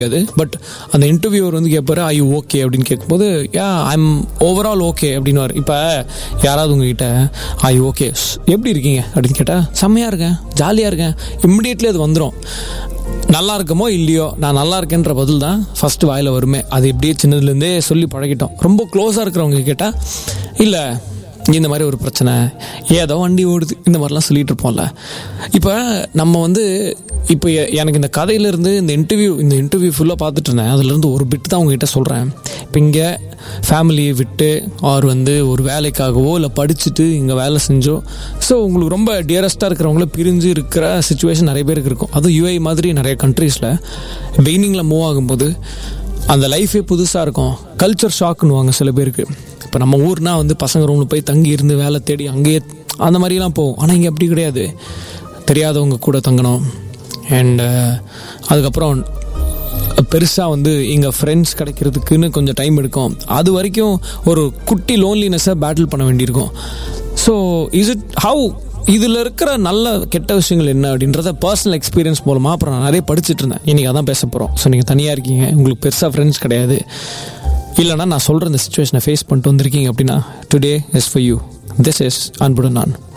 அது பட் அந்த இன்டர்வியூவர் வந்து கேட்பாரு ஐ ஓகே அப்படின்னு கேட்கும்போது யா ஐம் ஓவரால் ஓகே அப்படின்னு இப்போ யாராவது உங்ககிட்ட ஐ ஓகே எப்படி இருக்கீங்க அப்படின்னு கேட்டால் செம்மையாக இருக்கேன் ஜாலியாக இருக்கேன் இம்மிடியட்லி அது வந்துடும் நல்லா இருக்கமோ இல்லையோ நான் நல்லா இருக்கேன்ற பதில் தான் ஃபர்ஸ்ட் வாயில் வருமே அது எப்படியே சின்னதுலேருந்தே சொல்லி பழகிட்டோம் ரொம்ப க்ளோஸாக இருக்கிறவங்க கேட்டால் இல்லை இந்த மாதிரி ஒரு பிரச்சனை ஏதோ வண்டி ஓடுது இந்த மாதிரிலாம் சொல்லிட்டு இருப்போம்ல இப்போ நம்ம வந்து இப்போ எ- எனக்கு இந்த கதையிலேருந்து இந்த இன்டர்வியூ இந்த இன்டர்வியூ ஃபுல்லாக பார்த்துட்டு இருந்தேன் அதுலேருந்து ஒரு பிட் தான் உங்ககிட்ட சொல்கிறேன் இப்போ இங்கே ஃபேமிலியை விட்டு ஆர் வந்து ஒரு வேலைக்காகவோ இல்லை படிச்சுட்டு இங்கே வேலை செஞ்சோ ஸோ உங்களுக்கு ரொம்ப டியரஸ்ட்டாக இருக்கிறவங்கள பிரிஞ்சு இருக்கிற சுச்சுவேஷன் நிறைய பேருக்கு இருக்கும் அதுவும் யூஐ மாதிரி நிறைய கண்ட்ரீஸில் பெய்னிங்கில் மூவ் ஆகும்போது அந்த லைஃபே புதுசாக இருக்கும் கல்ச்சர் ஷாக்குன்னுவாங்க சில பேருக்கு இப்போ நம்ம ஊர்னா வந்து பசங்க ரூமில் போய் தங்கி இருந்து வேலை தேடி அங்கேயே அந்த மாதிரிலாம் போகும் ஆனால் இங்கே அப்படி கிடையாது தெரியாதவங்க கூட தங்கணும் அண்டு அதுக்கப்புறம் பெருசாக வந்து இங்கே ஃப்ரெண்ட்ஸ் கிடைக்கிறதுக்குன்னு கொஞ்சம் டைம் எடுக்கும் அது வரைக்கும் ஒரு குட்டி லோன்லினஸை பேட்டில் பண்ண வேண்டியிருக்கும் ஸோ இஸ் இட் ஹவு இதில் இருக்கிற நல்ல கெட்ட விஷயங்கள் என்ன அப்படின்றத பர்சனல் எக்ஸ்பீரியன்ஸ் மூலமாக அப்புறம் நான் நிறைய படிச்சுட்டு இருந்தேன் இன்றைக்கி அதான் பேச போகிறோம் ஸோ நீங்கள் தனியாக இருக்கீங்க உங்களுக்கு பெருசாக ஃப்ரெண்ட்ஸ் கிடையாது இல்லைனா நான் சொல்கிற இந்த சுச்சுவேஷனை ஃபேஸ் பண்ணிட்டு வந்திருக்கீங்க அப்படின்னா today is for you this is அன்புடன் நான்